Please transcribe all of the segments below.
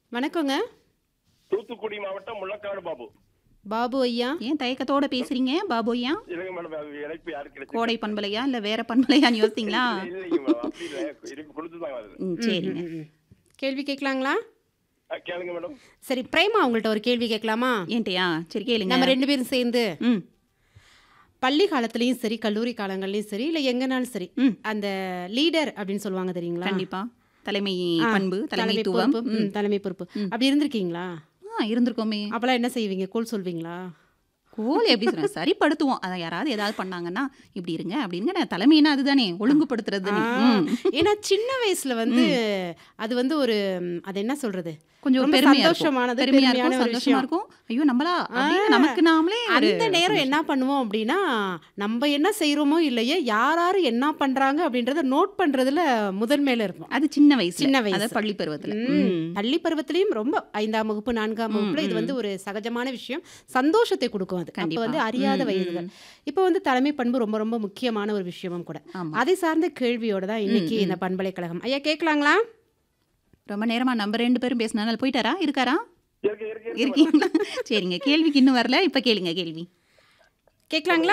வணக்கங்க தூத்துக்குடி மாவட்டம் முள்ளக்காடு பாபு பாபு ஐயா ஏன் தயக்கத்தோட பேசுறீங்க பாபோயா இல்லைங்க மேடம் அது இணைப்பு யாருக்கு கிடைச்சு கோடை பண்பலையா இல்ல வேற பண்பலையான்னு யோசித்தீங்களா இல்லைங்க மேடம் அப்படி இல்லை இணைப்பு கொடுத்துதாங்க வருது ம், சரிங்க ம், ம். கேள்வி கேட்கலாங்களா ஆ, கேளுங்க மேடம் சரி பிரேமா உங்கள்ட்ட ஒரு கேள்வி கேட்கலாமா ஏன்ட்டையா சரி கேளுங்க நம்ம ரெண்டு பேரும் சேர்ந்து ம் பள்ளி காலத்துலயும் சரி கல்லூரி காலங்கள்லயும் சரி இல்ல எங்கனாலும் சரி ம். அந்த லீடர் அப்படின்னு சொல்லுவாங்க தெரியுங்களா கண்டிப்பா தலைமை ஆ, பண்பு தலைமை தலைமைத்துவம் பொறுப்பு ம், தலைமை பொறுப்பு அப்படி இருந்திருக்கீங்களா ஆ இருந்திருக்கோமே அப்பெல்லாம் என்ன செய்வீங்க கோல் சொல்வீங்களா கோல் எப்படி சொல்றேன் சரிப்படுத்துவோம் அதை யாராவது ஏதாவது பண்ணாங்கன்னா இப்படி இருங்க அப்படிங்க நான் தலைமைனா அதுதானே ஒழுங்குபடுத்துறது தானே ஆ, ம். ஏன்னா சின்ன வயசுல வந்து அது வந்து ஒரு ம், அது என்ன சொல்றது கொஞ்சம் ரொம்ப பெருமையா இருக்கும். சந்தோஷமானது, பெருமையா பெருமையான இருக்கும் ஒரு சந்தோஷமா விஷயம். இருக்கும் ஐயோ நம்மளா அப்படின்னு நமக்கு நாமளே ஒரு அந்த நேரம் என்ன பண்ணுவோம் அப்படின்னா நம்ம என்ன செய்யறோமோ இல்லையோ யார் யாரு என்ன பண்றாங்க அப்படின்றத நோட் பண்றதுல முதன்மையில இருப்போம் அது சின்ன வயசுல சின்ன வயசு. அதாவது பள்ளி பருவத்துல ம். ம். பள்ளி பருவத்திலயும் ரொம்ப ஐந்தாம் வகுப்பு நான்காம் வகுப்புல இது வந்து ஒரு சகஜமான விஷயம் சந்தோஷத்தை கொடுக்கும் அது அப்ப கண்டிப்பா. வந்து அறியாத ம், வயதுகள் இப்போ வந்து தலைமை பண்பு ரொம்ப ரொம்ப முக்கியமான ஒரு விஷயமும் கூட ஆமா. அதை சார்ந்த கேள்வியோட தான் இன்னைக்கு இந்த பண்பலைக்கழகம் ஐயா கேட்கலாங்களா ரொம்ப நேரமா நம்ம ரெண்டு பேரும் பேசினால போயிட்டாரா இருக்காரா இருக்கு இருக்கு இருக்கு இருக்கீங்களா சரிங்க கேள்விக்கு இன்னும் வரல இப்ப கேளுங்க கேள்வி கேட்கலாங்களா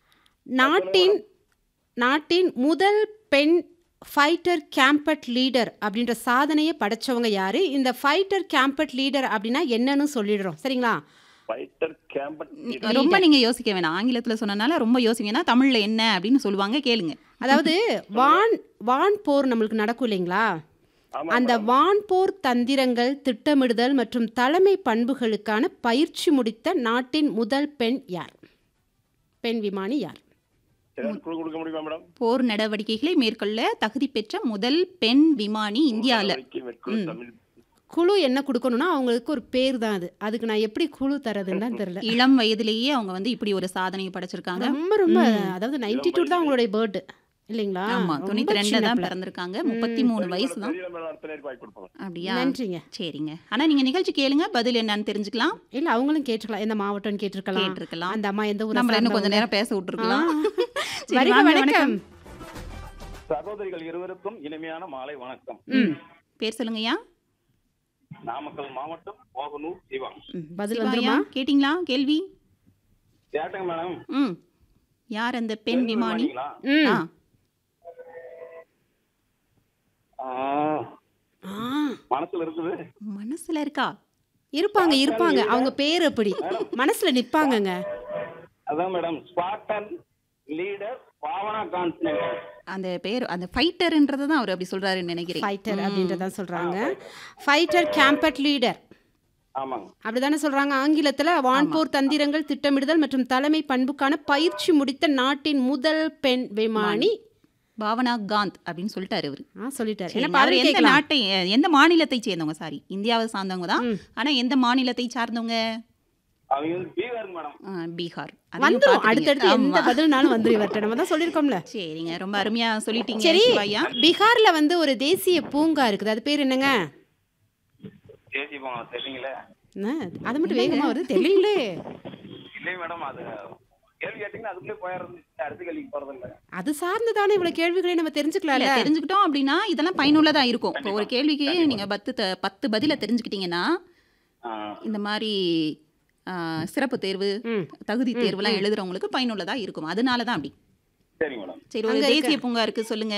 நாட்டின் நாட்டின் முதல் பெண் ஃபைட்டர் கேம்பட் லீடர் அப்படின்ற சாதனையை படைச்சவங்க யாரு இந்த ஃபைட்டர் கேம்பட் லீடர் அப்படின்னா என்னன்னு சொல்லிடுறோம் சரிங்களா ஃபைட்டர் கேம்பட் ரொம்ப நீங்க யோசிக்க வேணாம் ஆங்கிலத்துல சொன்னனால ரொம்ப யோசிங்கன்னா தமிழ்ல என்ன அப்படின்னு சொல்லுவாங்க கேளுங்க அதாவது வான் வான் போர் நம்மளுக்கு நடக்கும் இல்லைங்களா ஆமா அந்த வான் போர் தந்திரங்கள் திட்டமிடுதல் மற்றும் தலைமை பண்புகளுக்கான பயிற்சி முடித்த நாட்டின் முதல் பெண் யார் பெண் விமானி யார் ஏதாவது குழு கொடுக்க முடியுமா மேடம் போர் நடவடிக்கைகளை மேற்கொள்ள தகுதி பெற்ற முதல் பெண் விமானி இந்தியால நடவடிக்கை மேற்கொள்ள தமிழ் குழு என்ன கொடுக்கணும்னா அவங்களுக்கு ஒரு பேர் தான் அது அதுக்கு நான் எப்படி குழு தரதுன்னு தான் தெரியல இளம் வயதிலேயே அவங்க வந்து இப்படி ஒரு சாதனையை படைச்சிருக்காங்க ரொம்ப ரொம்ப அதாவது நைன்டி டூ தான் அவங்களுடைய பேர்டு இல்லைங்களா ஆமா ரொம்ப தொண்ணூத்தி ரெண்டுல சின்ன தான் பிள்ளை. பிறந்திருக்காங்க முப்பத்தி மூணு வயசு தான் தெரியல மேடம் அடுத்த நேரம் வாய்ப்பு கொடுப்போம் அப்படியா நன்றிங்க சரிங்க ஆனா நீங்க நிகழ்ச்சி கேளுங்க பதில் என்னன்னு தெரிஞ்சுக்கலாம் இல்ல அவங்களும் கேட்டிருக்கலாம் எந்த மாவட்டம்னு கேட்டிருக்கலாம் கேட்டிருக்கலாம். அந்த அம்மா எந்த ஊர் நம்மள இன்னும் கொஞ்ச நேரம் பேச விட்டுருக்கலாம் சரி, வருக வாங்க, வணக்கம் சகோதரிகள் இருவருக்கும் இனிமையான மாலை வணக்கம் ம். பேர் சொல்லுங்கய்யா நாமக்கல் மாவட்டம் மோகனூர் சிவா பதில் சிவாயா, வந்துருமா கேட்டிங்களா கேள்வி கேட்டங்க மேடம் ம் யார் அந்த பெண் விமானி விமானிங்களா? ம். ஆ ஆ, ஆ, மனசுல இருக்குது மனசுல இருக்கா இருப்பாங்க இருப்பாங்க அவங்க பேர் எப்படி மனசுல நிப்பாங்கங்க அதான் madam Spartan leader Bhavana constant அந்த பேர் அந்த ஃபைட்டர்ன்றதை தான் அவர் அப்படி சொல்றாருன்னு நினைக்கிறேன் ஃபைட்டர் அப்படின்றதான் சொல்றாங்க ஃபைட்டர் கேம்பட் லீடர் ஆமாங்க அப்படிதானே சொல்றாங்க ஆங்கிலத்துல வான்போர் தந்திரங்கள் திட்டமிடுதல் மற்றும் தலைமை பண்புக்கான பயிற்சி முடித்த நாட்டின் முதல் பெண் விமானி பாவனா காந்த் அப்படின்னு சொல்லிட்டாரு அவரு ஆ சொல்லிட்டாரு சரி, என்ன அவர் பாடல் எந்த கேட்கலாம் நாட்டை எந்த மாநிலத்தை சேர்ந்தவங்க சாரி இந்தியாவை சார்ந்தவங்க தான் ஆனா எந்த மாநிலத்தை சார்ந்தவங்க அவங்க வந்து பீகாருங்க மேடம் ஆ, பீகார் அதையும் வந்துரும் பார்த்துட்டீங்க. அடுத்தடுத்து எந்த ஆமா. பதில்னாலும் வந்துரும் இவர்கிட்ட நம்ம தான் சொல்லியிருக்கோம்ல சரிங்க ரொம்ப அருமையா சொல்லிட்டீங்க சரி சிவாயா பீகார்ல வந்து ஒரு தேசிய பூங்கா இருக்குது அது பேர் என்னங்க தேசி போங்க தெரியுங்களே என்ன, அது மட்டும் வேகமா வருது தெரியலே இல்லை மேடம் அது கேள்வி கேட்டீங்கன்னா அதுக்குள்ளே போயிடுறது அடுத்த கேள்விக்கு போறது இல்ல அது சார்ந்து தானே இவ்வளவு கேள்விகளை நம்ம இல்ல தெரிஞ்சுக்கலாம்ல தெரிஞ்சுக்கிட்டோம் அப்படின்னா இதெல்லாம் பயனுள்ளதா இருக்கும் இப்போ ஒரு கேள்விக்கு நீங்க பத்து த- பத்து பதில தெரிஞ்சுக்கிட்டீங்கன்னா ஆ, இந்த மாதிரி ஆ, சிறப்பு தேர்வு ம். தகுதி தேர்வுலாம் எழுதுறவங்களுக்கு பயனுள்ளதா இருக்கும் அதனால தான் அப்படி சரிங்க மேடம் சரி ஒரு அங்க தேசிய பூங்கா இருக்கு சொல்லுங்க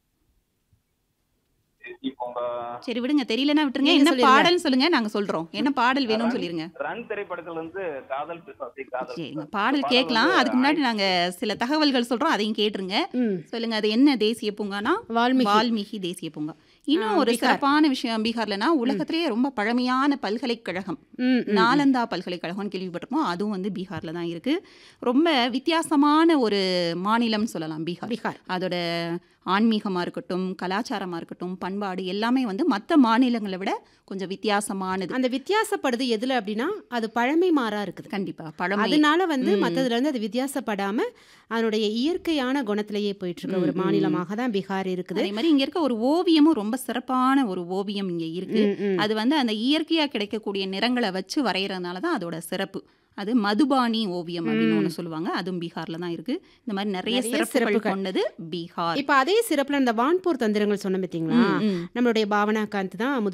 தேசி பூங்கா சரி விடுங்க தெரியலன்னா விட்டுருங்க நீங்க என்ன சொல்லிருங்க. பாடல் சொல்லுங்க நாங்க சொல்றோம் என்ன பாடல் வேணும்னு சொல்லிருங்க ரன் திரைப்படத்துல வந்து காதல் பிசாசி காதல் சரிங்க பாடல் கேட்கலாம் அதுக்கு முன்னாடி நாங்க சில தகவல்கள் சொல்றோம் அதையும் கேட்டுருங்க ம். சொல்லுங்க அது என்ன தேசிய பூங்கானா வால்மீகி வால்மீகி தேசிய பூங்கா இன்னும் ஒரு சிறப்பான விஷயம் பீகார்லனா உலகத்திலேயே ரொம்ப பழமையான பல்கலைக்கழகம் ம், நாலந்தா பல்கலைக்கழகம்னு கேள்விப்பட்டிருப்போம் அதுவும் வந்து பீகார்ல தான் இருக்கு ரொம்ப வித்தியாசமான ஒரு மாநிலம்னு சொல்லலாம் பீகார் பீகார் அதோட ஆன்மீகமாக இருக்கட்டும் கலாச்சாரமாக இருக்கட்டும் பண்பாடு எல்லாமே வந்து மற்ற மாநிலங்களை விட கொஞ்சம் வித்தியாசமானது அந்த வித்தியாசப்படுது எதுல அப்படின்னா அது பழமை மாறா இருக்குது கண்டிப்பா பழமை அதனால வந்து மத்ததுல இருந்து அது வித்தியாசப்படாம அதனுடைய இயற்கையான குணத்திலேயே போயிட்டு இருக்க ஒரு மாநிலமாக தான் பீகார் இருக்குது அதே மாதிரி இங்க இருக்க ஒரு ஓவியமும் ரொம்ப சிறப்பான ஒரு ஓவியம் இங்க இருக்கு ம், ம். அது வந்து அந்த இயற்கையா கிடைக்கக்கூடிய நிறங்களை வச்சு வரைகிறதுனால தான் அதோட சிறப்பு அது மதுபானி ஓவியம் அப்படின்னு ஒன்று சொல்லுவாங்க அதுவும் பீகார்ல தான் இருக்கு இந்த மாதிரி நிறைய நிறைய சிறப்புகள் சிறப்புகள். கொண்டது பீகார் இப்ப அதே சிறப்புல இந்த வான்போர் தந்திரங்கள் சொன்ன பார்த்தீங்களா ம், ம். நம்மளுடைய பாவனா காந்த் தான் முதல்